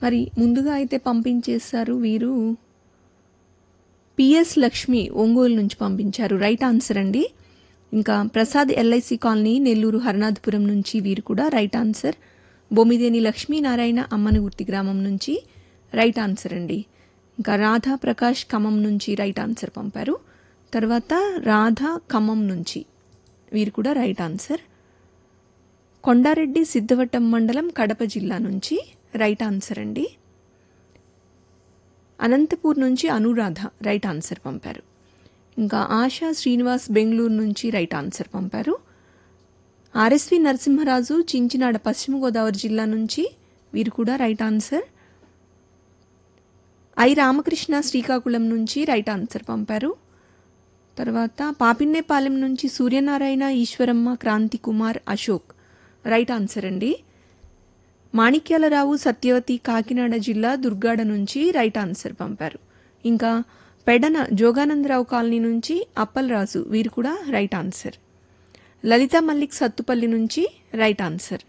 మరి ముందుగా అయితే పంపించేశారు వీరు పిఎస్ లక్ష్మి ఒంగోలు నుంచి పంపించారు రైట్ ఆన్సర్ అండి ఇంకా ప్రసాద్ ఎల్ఐసి కాలనీ నెల్లూరు హరనాథపురం నుంచి వీరు కూడా రైట్ ఆన్సర్ బొమ్మిదేని లక్ష్మీనారాయణ అమ్మనగుర్తి గ్రామం నుంచి రైట్ ఆన్సర్ అండి ఇంకా రాధా ప్రకాష్ ఖమ్మం నుంచి రైట్ ఆన్సర్ పంపారు తర్వాత రాధా ఖమ్మం నుంచి వీరు కూడా రైట్ ఆన్సర్ కొండారెడ్డి సిద్ధవటం మండలం కడప జిల్లా నుంచి రైట్ ఆన్సర్ అండి అనంతపూర్ నుంచి అనురాధ రైట్ ఆన్సర్ పంపారు ఇంకా ఆశా శ్రీనివాస్ బెంగళూరు నుంచి రైట్ ఆన్సర్ పంపారు ఆర్ఎస్వి నరసింహరాజు చించినాడ పశ్చిమ గోదావరి జిల్లా నుంచి వీరు కూడా right answer I Ramakrishna Srikakulam నుంచి రైట్ ఆన్సర్ పంపారు తర్వాత పాపిన్నేపాలెం నుంచి సూర్యనారాయణ ఈశ్వరమ్మ క్రాంతి కుమార్ అశోక్ రైట్ ఆన్సర్ అండి మాణిక్యాలరావు సత్యవతి కాకినాడ జిల్లా దుర్గాడ నుంచి రైట్ ఆన్సర్ పంపారు ఇంకా పెడన జోగానందరావు కాలనీ నుంచి అప్పలరాజు వీరు కూడా రైట్ ఆన్సర్ లలిత మల్లిక్ సత్తుపల్లి నుంచి రైట్ ఆన్సర్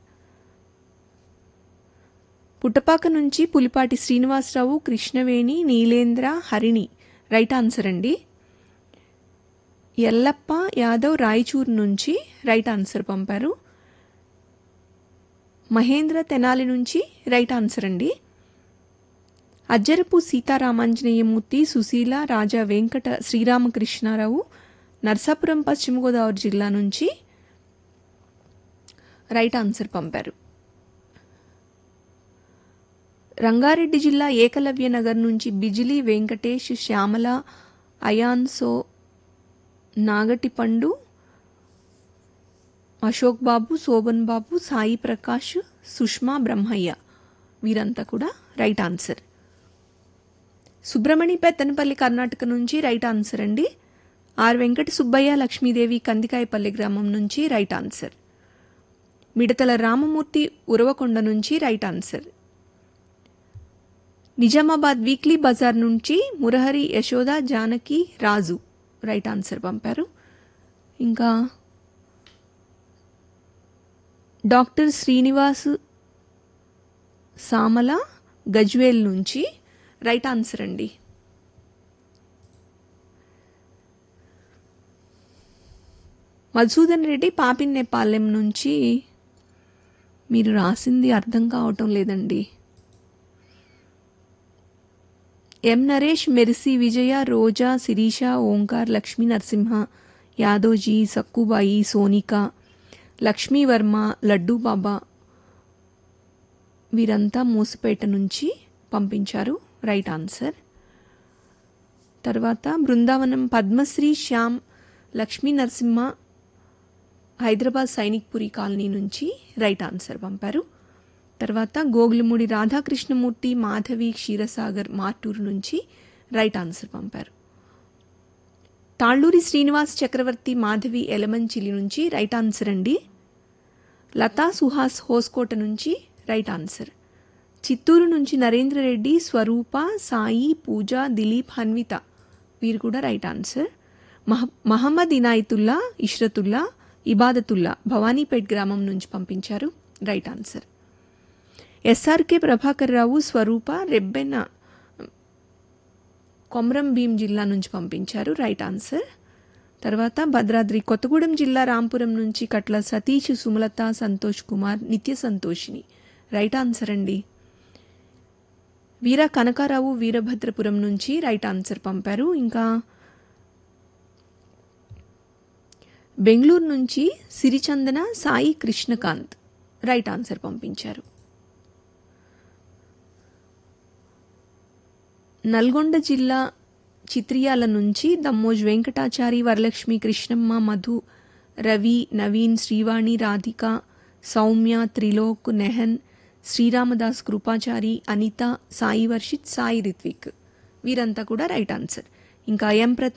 పుట్టపాక నుంచి పులిపాటి శ్రీనివాసరావు కృష్ణవేణి నీలేంద్ర హరిణి రైట్ ఆన్సర్ అండి ఎల్లప్ప యాదవ్ రాయచూర్ నుంచి రైట్ ఆన్సర్ పంపారు మహేంద్ర తెనాలి నుంచి రైట్ ఆన్సర్ అండి అజ్జరపు సీతారామాంజనేయమూర్తి సుశీల రాజా వెంకట శ్రీరామకృష్ణారావు నర్సాపురం పశ్చిమ గోదావరి జిల్లా నుంచి రైట్ ఆన్సర్ పంపారు రంగారెడ్డి జిల్లా ఏకలవ్య నగర్ నుంచి బిజిలీ వెంకటేష్ శ్యామల అయాన్సో నాగటిపండు అశోక్ బాబు శోభన్ బాబు సాయి ప్రకాష్ సుష్మా బ్రహ్మయ్య వీరంతా కూడా రైట్ ఆన్సర్ సుబ్రమణి పెత్తనపల్లి కర్ణాటక నుంచి రైట్ ఆన్సర్ అండి ఆర్ వెంకట సుబ్బయ్య లక్ష్మీదేవి కందికాయపల్లి గ్రామం నుంచి రైట్ ఆన్సర్ మిడతల రామమూర్తి ఉరవకొండ నుంచి రైట్ ఆన్సర్ నిజామాబాద్ వీక్లీ బజార్ నుంచి మురహరి యశోద జానకి రాజు రైట్ ఆన్సర్ పంపారు ఇంకా డాక్టర్ శ్రీనివాస్ సామల గజ్వేల్ నుంచి రైట్ ఆన్సర్ అండి మధుసూదన్ రెడ్డి పాపిన్నేపాలెం నుంచి మీరు రాసింది అర్థం కావటం లేదండి ఎం నరేష్ మెర్సీ విజయ రోజా శిరీష ఓంకార్ లక్ష్మీ నరసింహ యాదోజీ సక్కుబాయి సోనిక లక్ష్మీవర్మ లడ్డూ బాబా వీరంతా మూసిపేట నుంచి పంపించారు రైట్ ఆన్సర్ తర్వాత బృందావనం పద్మశ్రీ శ్యామ్ లక్ష్మీ నరసింహ హైదరాబాద్ సైనిక్పురి కాలనీ నుంచి రైట్ ఆన్సర్ పంపారు తర్వాత గోగులమూడి రాధాకృష్ణమూర్తి మాధవి క్షీరసాగర్ మార్టూరు నుంచి రైట్ ఆన్సర్ పంపారు తాళ్ళూరి శ్రీనివాస్ చక్రవర్తి మాధవి ఎలమంచిలి నుంచి రైట్ ఆన్సర్ అండి లతా సుహాస్ హోస్కోట నుంచి రైట్ ఆన్సర్ చిత్తూరు నుంచి నరేంద్ర రెడ్డి స్వరూప సాయి పూజ దిలీప్ హన్విత వీరు కూడా రైట్ ఆన్సర్ మహ మహమ్మద్ ఇనాయతుల్లా ఇష్రతుల్లా ఇబాదతుల్లా భవానీపేట్ గ్రామం నుంచి పంపించారు right answer S R K Prabhakar Rao Swarupa Rebbena Komaram Bheem జిల్లా నుంచి పంపించారు రైట్ ఆన్సర్ తర్వాత భద్రాద్రి కొత్తగూడెం జిల్లా రాంపురం నుంచి కట్ల సతీష్ సుమలత సంతోష్ కుమార్ నిత్య సంతోషిని రైట్ ఆన్సర్ అండి వీర కనకారావు వీరభద్రపురం నుంచి రైట్ ఆన్సర్ పంపారు ఇంకా బెంగళూరు నుంచి సిరిచందన సాయి కృష్ణకాంత్ రైట్ ఆన్సర్ పంపించారు నల్గొండ జిల్లా చిత్రియాల నుంచి దమ్మోజ్ వెంకటాచారి వరలక్ష్మి కృష్ణమ్మ మధు రవి నవీన్ శ్రీవాణి రాధిక సౌమ్య త్రిలోక్ నెహన్ శ్రీరామదాస్ కృపాచారి అనిత సాయి వర్షిత్ సాయి రిత్విక్ వీరంతా కూడా రైట్ ఆన్సర్ ఇంకా ఎం ప్రతాప్